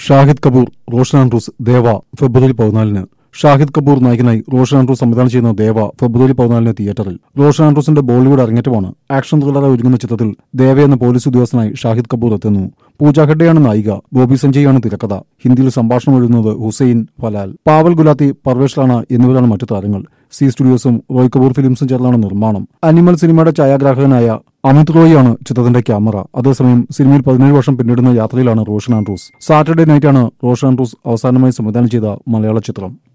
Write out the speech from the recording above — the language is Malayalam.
ഷാഹിദ് കപൂർ റോഷൻ ആൻഡ്രൂസ് ദേവ ഫെബ്രുവരി പതിനാലിന് ഷാഹിദ് കപൂർ നായകനായി റോഷൻ ആൻഡ്രൂസ് സംവിധാനം ചെയ്യുന്ന ദേവ ഫെബ്രുവരി പതിനാലിന് തിയേറ്ററിൽ റോഷൻ ആൻഡ്രൂസിന്റെ ബോളിവുഡ് അരങ്ങേറ്റമാണ് ആക്ഷൻ ത്രില്ലറായി ഒരുങ്ങുന്ന ചിത്രത്തിൽ ദേവ എന്ന പോലീസ് ഉദ്യോഗസ്ഥനായി ഷാഹിദ് കപൂർ എത്തുന്നു പൂജ ഹെഡ്ഡെയാണ് നായിക ബോബി സഞ്ജയാണ് തിരക്കഥ ഹിന്ദിയിൽ സംഭാഷണം എഴുതുന്നത് ഹുസൈൻ ഫലാൽ പാവൽ ഗുലാത്തി പർവേഷ് റാണ എന്നിവരാണ് മറ്റു താരങ്ങൾ സി സ്റ്റുഡിയോസും റോയ് കപൂർ ഫിലിംസും ചേർന്നാണ് നിർമ്മാണം അനിമൽ സിനിമയുടെ ഛായാഗ്രാഹകനായ അമിത് റോയിയാണ് ചിത്രത്തിന്റെ ക്യാമറ അതേസമയം സിനിമയിൽ പതിനേഴ് വർഷം പിന്നിടുന്ന യാത്രയിലാണ് റോഷൻ ആൻഡ്രൂസ് സാറ്റർഡേ നൈറ്റാണ് റോഷൻ ആൻഡ്രൂസ് അവസാനമായി സംവിധാനം ചെയ്ത മലയാള ചിത്രം